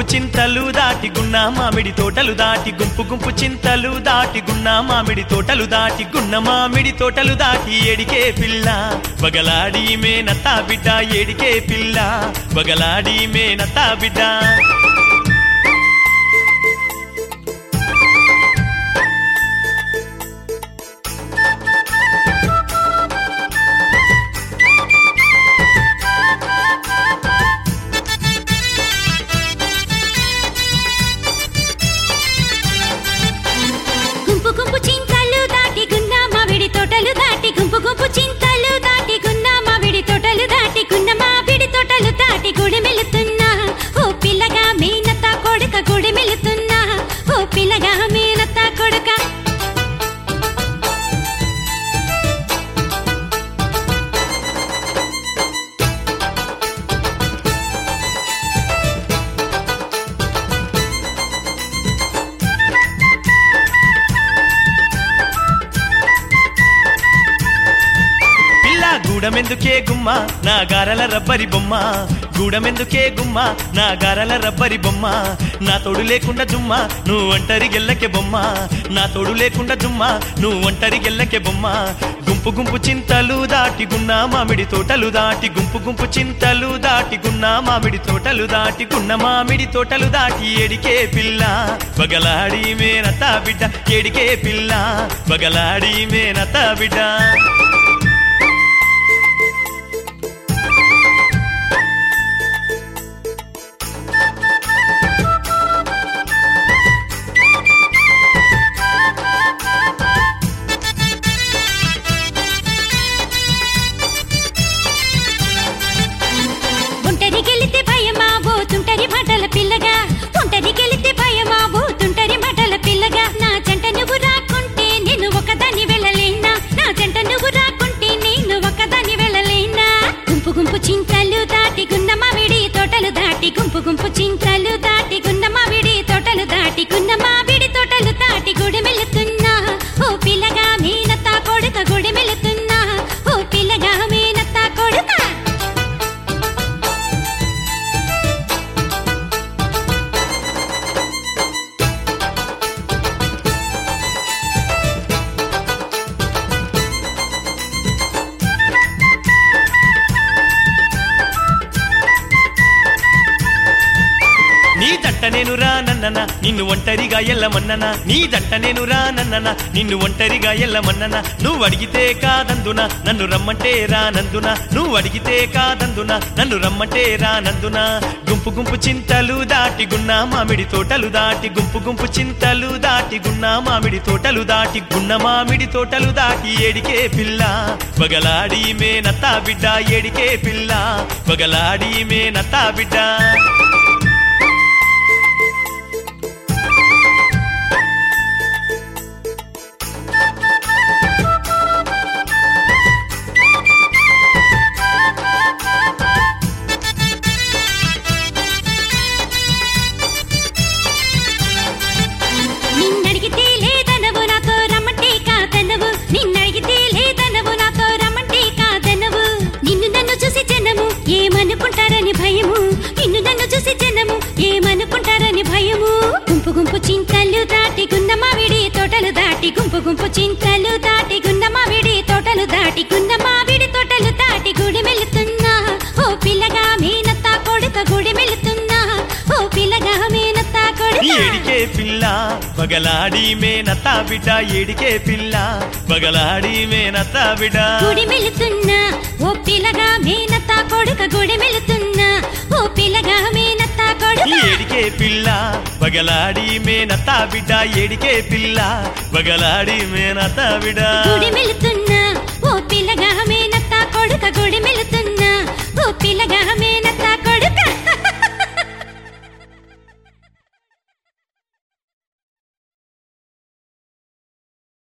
చింతలు దాటి గున్న మామిడి తోటలు దాటి గుంపు గుంపు చింతలు దాటి గున్న మామిడి తోటలు దాటి గున్న మామిడి తోటలు దాటి ఏడికే పిల్ల బగలాడి మేనత్తా బిడ్డ ఏడికే పిల్ల బగలాడి మేనత్తా బిడ్డ గుంపు గుంపు చింతలు దాటి గున్న మామిడి తోటలు దాటి గుంపు గుంపు చింతలు దాటి గున్న మామిడి తోటలు దాటి గున్న మామిడి తోటలు దాటి గుడి మెలుతున్నా ఓ పిల్లగా మీనత్త కొడుక గుడి మెలుతున్నా ఓ పిల్లగా మీనత్త కొడుక పిల్ల గూడమెందుకే గుమ్మ నా గారల రబ్బరి బొమ్మ గూడమెందుకే గుమ్మ నా గారల రబ్బరి బొమ్మ నా తోడు లేకుండా జుమ్మ నువ్వు ఒంటరి గెల్లకే బొమ్మ నా తోడు లేకుండా జుమ్మ నువ్వు ఒంటరి గెల్లకే బొమ్మ గుంపు గుంపు చింతలు దాటి గున్న మామిడి తోటలు దాటి గుంపు గుంపు చింతలు దాటి గున్న మామిడి తోటలు దాటి గున్న మామిడి తోటలు దాటి ఏడికే పిల్ల బగలాడి మేనత బిడ్డ ఏడికే పిల్ల బగలాడి మేనత బిడ్డ ఒంటరి గెలితే భయమా ఓ తుంటరి మాటల పిల్లగా ఒంటరి గెలితే భయమా ఓ తుంటరి మాటల పిల్లగా నా జంట నువ్వు రాకుంటే నేను ఒకదాన్ని వెళ్ళలేనా నా జంట నువ్వు రాకుంటే నేను ఒకదాన్ని వెళ్ళలేనా గుంపు గుంపు చింతలు దాటి గున్న మామిడి తోటలు దాటి గుంపు గుంపు చింతలు దాటి గున్న మామిడి తోటలు దాటి గున్న మామిడి తోటలు దాటి గుడి మెలుతున్నా ఓ పిల్లగా మీనత్త కొడుక గుడి మెలుతున్నా ఓ పిల్లగా మీనత్త కొడుక నీ దంట నేను రానన్నన నిన్ను ఒంటరిగా ఎల్లమన్నన నీ దంట నేను రానన్నన నిన్ను ఒంటరిగా ఎల్లమన్నన నువ్వు అడిగితే కాదందున నన్ను రమ్మంటే రానందున నువ్వు అడిగితే కాదందున నన్ను రమ్మంటే రానందున గుంపు గుంపు చింతలు దాటి గున్న మామిడి తోటలు దాటి గుంపు గుంపు చింతలు దాటి గున్న మామిడి తోటలు దాటి గున్న మామిడి తోటలు దాటి ఏడికే పిల్ల బగలాడి మేనత్తా బిడ్డ ఏడికే పిల్ల బగలాడి మేనత్తా బిడ్డ నిన్నడిగితే లేదనవు నాతో రమ్మంటే కాదనవు నిన్నడిగితే లేదనవు నాతో రమ్మంటే కాదనవు నిన్ను నన్ను చూసి జనము ఏమనుకుంటారని భయము నిన్ను నన్ను చూసి జనము ఏమనుకుంటారని భయము గుంపు గుంపు చింతలు దాటి గున్న మామిడి తోటలు దాటి గుంపు గుంపు చింతలు దాటి గున్న మామిడి తోటలు దాటి గున్న మామిడి తోటలు దాటి గుడి మెలుతున్నా ఓ పిల్లగా మీనత్త కొడుక గుడి మెలుతున్నా ఓ పిల్లగా మీనత్త కొడుక ఏడికే పిల్ల బగలాడి మేనత్తా బిడ్డ ఏడికే పిల్ల బగలాడి మేనత్తా బిడ్డ గుడి మెలుతున్నా ఓ పిల్లగా మేనత్త కొడుక గుడి మెలుతున్నా ఓ పిల్లగా మేనత్త కొడుక ఏడికే పిల్ల బగలాడి మేనత్తా బిడ్డ ఏడికే పిల్ల బగలాడి మేనత్తా బిడ్డ గుడి మెలుతున్నా ఓ పిల్లగా మేనత్త కొడుక గుడి